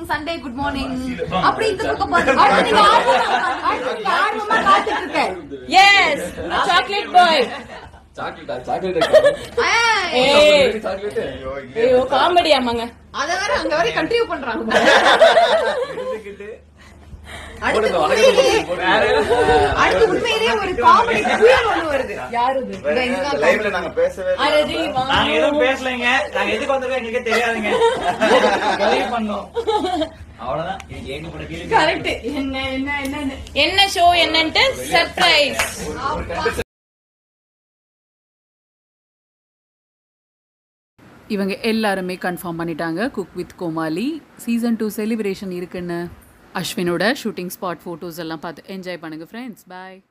Sunday good morning அப்படி இந்த பக்கம் பாருங்க அடுத்து நீங்க ஆர்வமா அடுத்து நீங்க ஆர்வமா காத்துட்டு இருக்க எஸ் சாக்லேட் பாய் சாக்லேட்டா சாக்லேட் ஏய் சாக்லேட் ஐயோ காமெடி ஆமாங்க அத வேற அங்க வரை கண்டினியூ பண்றாங்க அடுத்து போடுங்க, உண்மையிலேயே வணக்கம் அடுத்து உண்மையிலேயே ஒரு காமெடி புயல் ஒண்ணு வருது யாரு இது? இந்த இதுதான் லைவ்ல நாங்க பேசவே இல்ல. அரஜி நாங்க எதுவும் பேசலைங்க நாங்க எதுக்கு வந்திருக்கோம் எங்களுக்கே தெரியாதுங்க உதவி பண்ணோம் அவ்வளவுதான் எனக்கு ஏகப்பட்ட கேள்வி கரெக்ட் என்ன என்ன என்ன என்ன ஷோ என்னன்ட்டு சர்ப்ரைஸ் இவங்க எல்லாருமே கன்ஃபார்ம் பண்ணிட்டாங்க cook with Comali season two celebration இருக்குன்னு அஸ்வினோட ஷூட்டிங் ஸ்பாட் ஃபோட்டோஸ் எல்லாம் பார்த்து என்ஜாய் பண்ணுங்கள் ஃப்ரெண்ட்ஸ் பாய்